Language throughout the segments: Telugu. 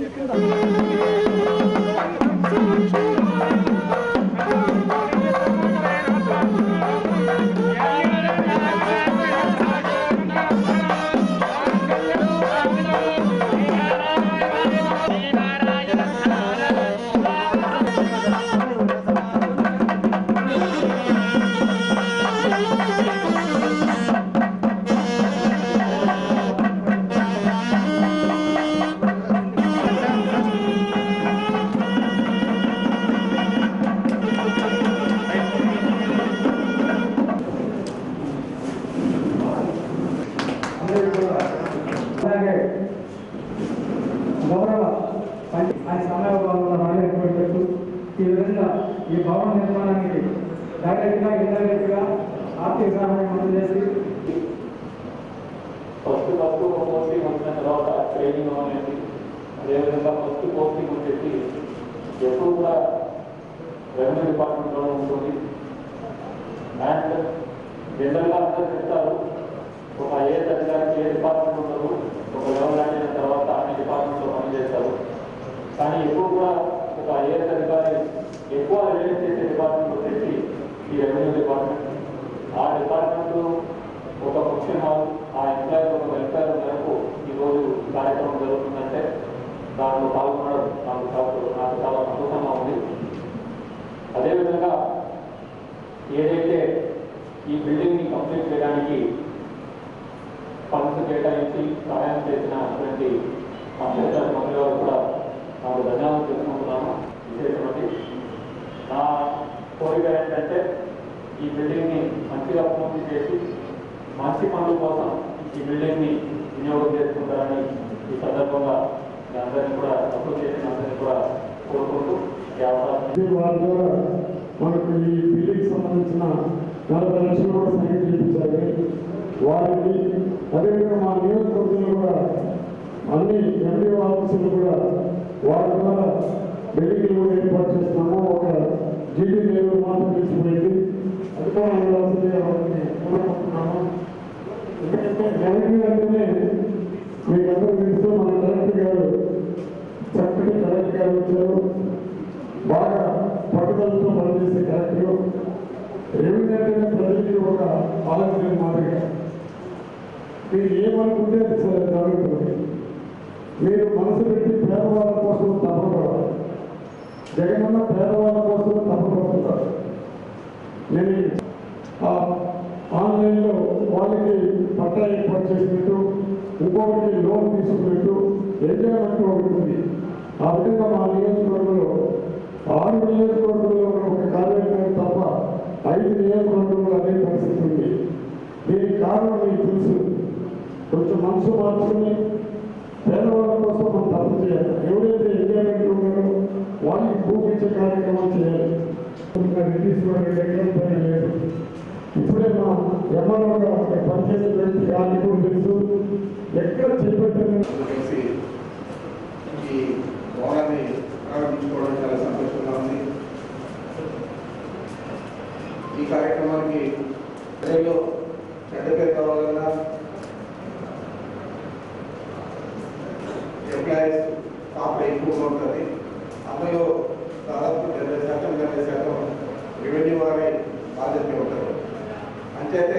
అందరికీ కూడా అలాగే గౌరవ పంచ- ఆయన సమయభావంలో రాలేకపోయినట్టు ఈ విధంగా ఈ భవన నిర్మాణానికి డైరెక్ట్గా ఇండైరెక్ట్గా ఆర్థిక సహాయం అందజేసి ఫస్ట్ ఫస్ట్ పోస్టింగ్ వచ్చిన తర్వాత ట్రైనింగ్ అనేది అదేవిధంగా ఫస్ట్ పోస్టింగ్ వచ్చేసి ఎప్పుడు కూడా రెవెన్యూ డిపార్ట్మెంట్లో ఉంటుంది అండ్ జనరల్గా అందరూ చెప్తారు ఒక ఐఏఎస్ అధికారికి ఏ డిపార్ట్మెంట్ ఉండదు ఒక లెవెల్ దాటిన తర్వాత అన్ని డిపార్ట్మెంట్లో పనిచేస్తారు కానీ ఎప్పుడు కూడా ఒక ఐఏఎస్ అధికారి ఎక్కువ రిలీజ్ చేసే డిపార్ట్మెంట్ వచ్చేసి ఈ రెవెన్యూ డిపార్ట్మెంట్ ఆ డిపార్ట్మెంట్ ఒక ఫంక్షన్ హాల్ ఆ ఎంప్లాయీస్ ఒక వెల్ఫేర్ మేరకు ఈరోజు ఈ కార్యక్రమం జరుగుతుందంటే దాంట్లో పాల్గొనడం నాకు చాలా నాకు చాలా సంతోషంగా ఉంది అదేవిధంగా ఏదైతే ఈ బిల్డింగ్ని కంప్లీట్ చేయడానికి ఫండ్స్ కేటాయించి సహాయం చేసినటువంటి పంచాయతీ మంత్రి గారు కూడా నాకు ధన్యవాదాలు తెలుసుకుంటున్నాను విశేషమండి నా కోరిక ఏంటంటే ఈ బిల్డింగ్ని మంచిగా పూర్తి చేసి మంచి పనుల కోసం ఈ బిల్డింగ్ని వినియోగం చేసుకుంటారని ఈ సందర్భంగా మీ అందరినీ కూడా అప్రూవ్ చేసిన అందరినీ కూడా కోరుకుంటూ ఈ అవకాశం వారి ద్వారా మనకు ఈ బిల్డింగ్ సంబంధించిన నలభై లక్షలు కూడా సంఖ్య చేయించాలి వారికి అదేవిధంగా మా నియోజకవర్గంలో కూడా అన్ని ఎంపీ ఆఫీసులు కూడా వారి ద్వారా బిల్డింగ్లు కూడా ఏర్పాటు చేస్తున్నాము ఒక జీడీ లేవల్ మాత్రం తీసుకుపోయింది అది కూడా ఉండాల్సింది వారిని కోరుకుంటున్నాము ఎందుకంటే రెవెన్యూ అంటేనే మీకు అందరూ తెలుసు మన కలెక్టర్ గారు చక్కటి కలెక్టర్ గారు వచ్చారు బాగా పట్టుదలతో పనిచేసే కలెక్టర్ రెవెన్యూ అంటేనే ప్రజలకి ఒక ఆలోచన మాదిరిగా మీరు ఏమనుకుంటే అది సరే జరుగుతుంది మీరు మనసు పెట్టి పేదవాళ్ళ కోసం తప్పపడాలి జగనన్న పేదవాళ్ళ కోసం తప్పపడుతున్నారు నేను ఆ ఆన్లైన్లో వాళ్ళకి పట్టా ఏర్పాటు చేసినట్టు ఇంకొకటి లోన్ తీసుకున్నట్టు ఎంజాయ్మెంట్ ఒకటి ఉంది ఆ విధంగా మా నియోజకవర్గంలో ఆరు నియోజకవర్గంలో ఉన్న ఒక కార్యక్రమం తప్ప ఐదు నియోజకవర్గంలో అదే పరిస్థితి ఉంది దీనికి కారణం మీకు తెలుసు కొంచెం మనసు మార్చుకుని పేదవాళ్ళ కోసం మనం తప్పు చేయాలి ఎవరైతే ఎంజాయ్మెంట్ ఉన్నారో వాళ్ళకి భూమించే కార్యక్రమం చేయాలి రిలీజ్ కూడా ఎక్కడ పని లేదు ఇప్పుడే మా ఎంఆర్ఓగా పనిచేసే వ్యక్తి గారికి కూడా తెలుసు ఎక్కడ చేపట్టిన కలిసి ఈ భవనాన్ని ప్రారంభించుకోవడం చాలా సంతోషంగా ఉంది ఈ కార్యక్రమానికి ప్రజల్లో చెడ్డ పేరు కావాలన్నా ఎంప్లాయీస్ పాప ఎక్కువగా ఉంటుంది అందులో దాదాపు డెబ్బై శాతం డెబ్బై శాతం రెవెన్యూ వారి బాధ్యత ఉంటారు అంచేతే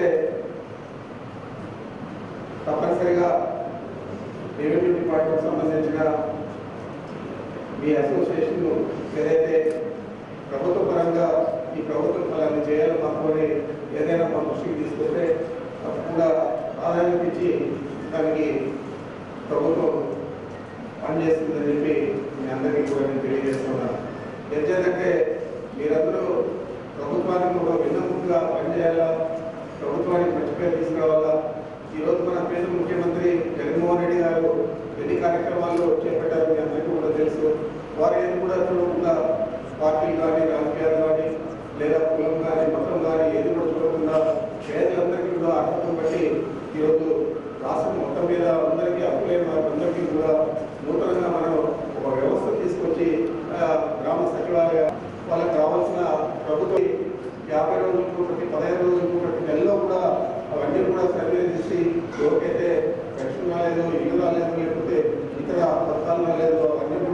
తప్పనిసరిగా రెవెన్యూ డిపార్ట్మెంట్ సంబంధించిన మీ అసోసియేషన్ ఏదైతే ప్రభుత్వ పరంగా ఈ ప్రభుత్వం ఫలాన్ని చేయాలని మాత్రమే ఏదైనా మా దృష్టికి తీసుకొస్తే తప్పకుండా ప్రాధాన్యత ఇచ్చి దానికి ప్రభుత్వం పనిచేస్తుందని చెప్పి మీ అందరికీ కూడా నేను తెలియజేస్తున్నాను ఎందుకంటే మీరందరూ ప్రభుత్వానికి ఒక విన్నముగా పనిచేయాలా ప్రభుత్వానికి మంచి పేరు తీసుకురావాలా ఈరోజు మన పేద ముఖ్యమంత్రి జగన్మోహన్ రెడ్డి గారు ఎన్ని కార్యక్రమాలు చేపట్టారు మీ అందరికీ కూడా తెలుసు వారు ఏది కూడా చూడకుండా పార్టీలు కానీ రాజకీయాలు కానీ లేదా కులం కానీ మతం కానీ ఏది కూడా చూడకుండా పేదలందరికీ కూడా అర్హతను బట్టి ఈరోజు రాష్ట్రం మొత్తం మీద అందరికీ అప్పులైన వారందరికీ కూడా నూతనంగా మనం ఒక వ్యవస్థ తీసుకొచ్చి ఆ, గ్రామ సచివాలయ వాళ్ళకి కావాల్సిన ప్రభుత్వం యాభై రోజులకు ప్రతి పదహైదు రోజులకు ప్రతి నెలలో కూడా అవన్నీ కూడా సర్వే చేసి ఎవరికైతే పెన్షన్ రాలేదు ఇల్లు రాలేదు లేకపోతే ఇతర పథకాలు రాలేదు అవన్నీ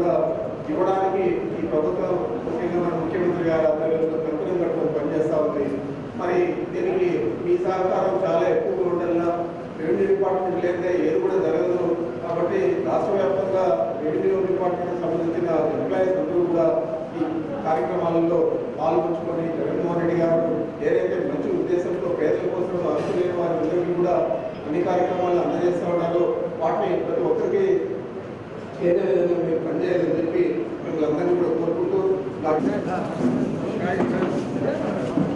సహకారం చాలా ఎక్కువగా ఉండాల రెవెన్యూ డిపార్ట్మెంట్ లేదే ఏది కూడా జరగదు కాబట్టి రాష్ట్ర వ్యాప్తంగా రెవెన్యూ డిపార్ట్మెంట్ సంబంధించిన ఎంప్లాయీస్ అందరూ కూడా ఈ కార్యక్రమాలలో పాల్గొంచుకొని జగన్మోహన్ రెడ్డి గారు ఏదైతే మంచి ఉద్దేశంతో పేదల కోసం అర్హత లేని వారందరికీ కూడా అన్ని కార్యక్రమాలు అందజేస్తూ ఉన్నారో వాటిని ప్రతి ఒక్కరికి చేసే విధంగా మీరు పనిచేయాలని చెప్పి మిమ్మల్ని అందరినీ కూడా కోరుకుంటూ నాకు